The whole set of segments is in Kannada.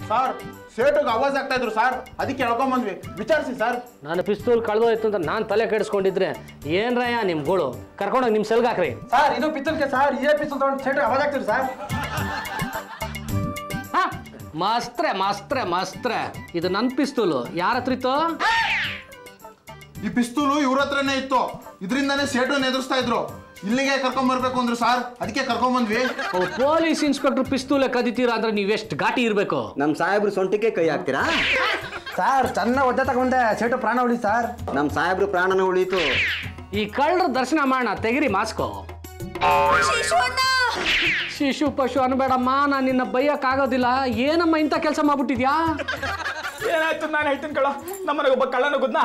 ಸರ್ ಸೇಟುಗೆ ಆವಾಜ್ ಆಗ್ತಾ ಇದ್ರು ಸರ್ ಅದಕ್ಕೆ ಹೇಳ್ಕೊಂಬಂದ್ವಿ ವಿಚಾರಿಸಿ ಸರ್ ನಾನು ಪಿಸ್ತೂಲ್ ಕಳೆದೋಯ್ತು ಅಂತ ನಾನು ತಲೆ ಕೆಡಿಸ್ಕೊಂಡಿದ್ರೆ ಏನ್ರಯ್ಯ ನಿಮ್ಗಳು ಕರ್ಕೊಂಡೋಗಿ ನಿಮ್ಮ ಸೆಲ್ಗೆ ಹಾಕ್ರಿ ಸರ್ ಇದು ಪಿತ್ತಲ್ಗೆ ಸರ್ ಇದೇ ಪಿಸ್ತಲ್ ತಗೊಂಡು ಸೆಟ್ ಅವಾಜ್ ಆಗ್ತೀರಿ ಸರ್ ಹಾ ಮಸ್ತ್ರೆ ಮಸ್ತ್ರೆ ಮಸ್ತ್ರೆ ಇದು ನನ್ನ ಪಿಸ್ತೂಲು ಯಾರ ಹತ್ರ ಇತ್ತು ಈ ಪಿಸ್ತೂಲು ಇವ್ರ ಹತ್ರನೇ ಇತ್ತು ಇದರಿಂದಾನೇ ಸೇಟುನ ಎದುರಿಸ್ತಾ ಇದ್ರು ಇಲ್ಲಿಗೆ ಕರ್ಕೊಂಡ್ ಬರ್ಬೇಕು ಅಂದ್ರು ಸರ್ ಅದಕ್ಕೆ ಕರ್ಕೊಂಡ್ ಬಂದ್ವಿ ಪೊಲೀಸ್ ಇನ್ಸ್ಪೆಕ್ಟರ್ ಪಿಸ್ತೂಲೆ ಕದಿತೀರಾ ಅಂದ್ರೆ ನೀವೆಷ್ಟು ಘಾಟಿ ಇರಬೇಕು ನಮ್ಮ ಸಾಹೇಬ್ರು ಸೊಂಟಿಗೆ ಕೈ ಹಾಕ್ತೀರಾ ಸರ್ ಚೆನ್ನಾಗಿ ಒದ್ದೆ ತಗೊಂಡೆ ಸೆಟ್ ಪ್ರಾಣ ಉಳಿ ಸರ್ ನಮ್ಮ ಸಾಹೇಬ್ರು ಪ್ರಾಣನ ಉಳೀತು ಈ ಕಳ್ಳರ ದರ್ಶನ ಮಾಡೋಣ ತೆಗಿರಿ ಮಾಸ್ಕೋ ಶಿಶು ಪಶು ಅನ್ಬೇಡಮ್ಮ ನಾನು ನಿನ್ನ ಬೈಯಕ್ಕಾಗೋದಿಲ್ಲ ಏನಮ್ಮ ಇಂಥ ಕೆಲಸ ಮಾಡ್ಬಿಟ್ಟಿದ್ಯಾ ಏನಾಯ್ತು ನಾನು ಹೇಳ್ತೀನಿ ಕಳ ನಮ್ಮನೆಗೆ ಒಬ್ಬ ಕಳ್ಳನ ಗುದ್ನ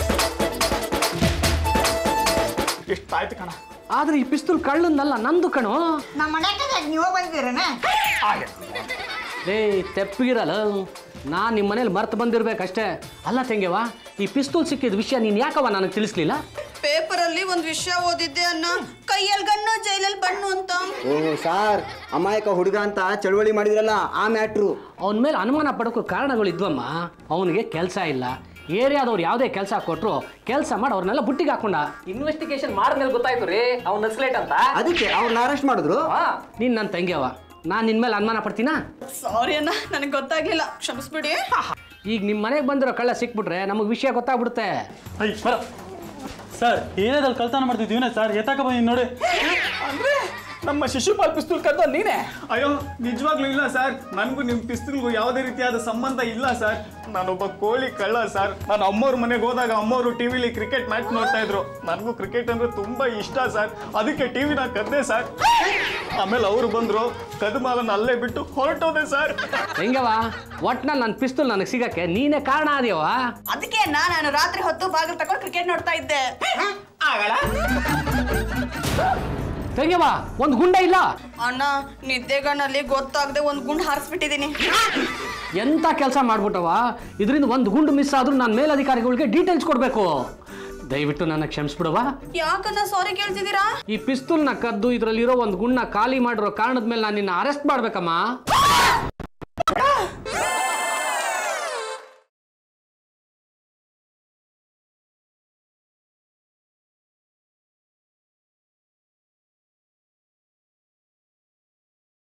ಎಷ್ಟಾಯ್ತು ಕಣ ಆದ್ರೆ ಈ ಪಿಸ್ತೂಲ್ ಕಳ್ಳಂದಲ್ಲ ನಂದು ಕಣೋ ನಮ್ಮ ಮನ್ಯಾಗ ನೀವು ಬಂದಿರನ ಹಾಗೆ ರೇ ತೆಪ್ಪಗಿರಲ್ಲ ನಾನು ನಿಮ್ಮ ಮನೇಲಿ ಮರ್ತು ಬಂದಿರ್ಬೇಕಷ್ಟೇ ಅಲ್ಲ ತೆಂಗೆವಾ ಈ ಪಿಸ್ತೂಲ್ ಸಿಕ್ಕಿದ ವಿಷಯ ನೀನು ಯಾಕವ ನನಗೆ ತಿಳಿಸ್ಲಿಲ್ಲ ಪೇಪರಲ್ಲಿ ಒಂದ್ ವಿಷಯ ಓದಿದ್ದೆ ಅನ್ನ ಕೈಯಲ್ಲಿ ಗಣ್ಣು ಜೈಲಲ್ಲಿ ಬಣ್ಣು ಅಂತ ಓಹ್ ಸಾರ್ ಅಮಾಯಕ ಹುಡುಗ ಅಂತ ಚಳವಳಿ ಮಾಡಿದ್ರಲ್ಲ ಆ ಮ್ಯಾಟ್ರು ಅವನ ಮೇಲೆ ಅನುಮಾನ ಪಡೋಕ್ಕೂ ಕಾರಣಗಳು ಇದ್ವಮ್ಮ ಅವನಿಗೆ ಕೆಲಸ ಇಲ್ಲ ಏರಿಯಾದವ್ರು ಯಾವುದೇ ಕೆಲಸ ಕೊಟ್ಟರು ಕೆಲಸ ಮಾಡಿ ಅವ್ರನ್ನೆಲ್ಲ ಬುಟ್ಟಿಗೆ ಹಾಕೊಂಡ ಇನ್ವೆಸ್ಟಿಗೇಷನ್ ಮಾಡಿದ್ಮೇಲೆ ಗೊತ್ತಾಯ್ತು ರೀ ಅವ್ನು ನಕ್ಸ್ಲೇಟ್ ಅಂತ ಅದಕ್ಕೆ ಅವ್ರನ್ನ ಅರೆಸ್ಟ್ ಮಾಡಿದ್ರು ನೀನು ನನ್ನ ತಂಗ್ಯವ ನಾನು ನಿನ್ನ ಮೇಲೆ ಅನುಮಾನ ಪಡ್ತೀನಾ ಸಾರಿ ಅಣ್ಣ ನನಗೆ ಗೊತ್ತಾಗ್ಲಿಲ್ಲ ಕ್ಷಮಿಸ್ಬಿಡಿ ಈಗ ನಿಮ್ಮ ಮನೆಗೆ ಬಂದಿರೋ ಕಳ್ಳ ಸಿಕ್ಬಿಟ್ರೆ ನಮಗೆ ವಿಷಯ ಗೊತ್ತಾಗ್ಬಿಡುತ್ತೆ ಅಯ್ಯ ಬರ ಸರ್ ಏರಿಯಾದಲ್ಲಿ ಕಳ್ತನ ಮಾಡ್ತಿದ್ದೀವಿ ಸರ್ ಎತ್ತಾಕ ಬಂದಿ ನೋಡಿ ಅಂದ್ರೆ ನಮ್ಮ ಶಿಶುಪಾಲ್ ಪಿಸ್ತೂಲ್ ಕದ್ದ ನೀನೇ ಅಯ್ಯೋ ನಿಜವಾಗ್ಲೂ ಇಲ್ಲ ಸರ್ ನನಗೂ ನಿಮ್ಮ ಪಿಸ್ತೂಲ್ಗೂ ಯಾವುದೇ ರೀತಿಯಾದ ಸಂಬಂಧ ಇಲ್ಲ ಸರ್ ನಾನೊಬ್ಬ ಕೋಳಿ ಕಳ್ಳ ಸರ್ ನಾನು ಅಮ್ಮವ್ರ ಮನೆಗೆ ಹೋದಾಗ ಅಮ್ಮವರು ಟಿವಿಲಿ ಕ್ರಿಕೆಟ್ ಮ್ಯಾಚ್ ನೋಡ್ತಾ ಇದ್ರು ನನಗೂ ಕ್ರಿಕೆಟ್ ಅಂದ್ರೆ ತುಂಬಾ ಇಷ್ಟ ಸರ್ ಅದಕ್ಕೆ ಟಿವಿನ ಕದ್ದೆ ಸರ್ ಆಮೇಲೆ ಅವರು ಬಂದ್ರು ಕದ್ದು ಮಾಲನ್ನ ಅಲ್ಲೇ ಬಿಟ್ಟು ಹೊರಟೋದೆ ಸರ್ ಹೆಂಗವ ಒಟ್ನಲ್ಲಿ ನನ್ನ ಪಿಸ್ತೂಲ್ ನನಗೆ ಸಿಗಕ್ಕೆ ನೀನೇ ಕಾರಣ ಆದ್ಯವ ಅದಕ್ಕೆ ನಾನು ರಾತ್ರಿ ಹೊತ್ತು ಬಾಗಿಲು ತಗೊಂಡು ಕ್ರಿಕೆಟ್ ನೋಡ್ತಾ ಇದ್ದೆ ಆಗಲ್ಲ ತೆಂಗೆವ ಒಂದು ಗುಂಡ ಇಲ್ಲ ಅಣ್ಣ ನಿದ್ದೆಗಣ್ಣಲ್ಲಿ ಗೊತ್ತಾಗದೆ ಒಂದ್ ಗುಂಡು ಹಾರಿಸ್ಬಿಟ್ಟಿದೀನಿ ಎಂಥ ಕೆಲಸ ಮಾಡ್ಬಿಟ್ಟವ ಇದರಿಂದ ಒಂದು ಗುಂಡು ಮಿಸ್ ಆದ್ರೂ ನಾನು ಮೇಲಧಿಕಾರಿಗಳಿಗೆ ಡೀಟೇಲ್ಸ್ ಕೊಡಬೇಕು ದಯವಿಟ್ಟು ನನ್ನ ಕ್ಷಮಿಸ್ಬಿಡವಾ ಯಾಕನ್ನ ಸಾರಿ ಕೇಳ್ತಿದ್ದೀರಾ ಈ ಪಿಸ್ತೂಲ್ನ ಕದ್ದು ಇದರಲ್ಲಿರೋ ಒಂದು ಗುಂಡ ಖಾಲಿ ಮಾಡಿರೋ ಕಾರಣದ ಮೇಲೆ ನಾನು ನಿನ್ನ ಅರೆಸ್ಟ್ ಮಾಡ್ಬೇಕಮ್ಮ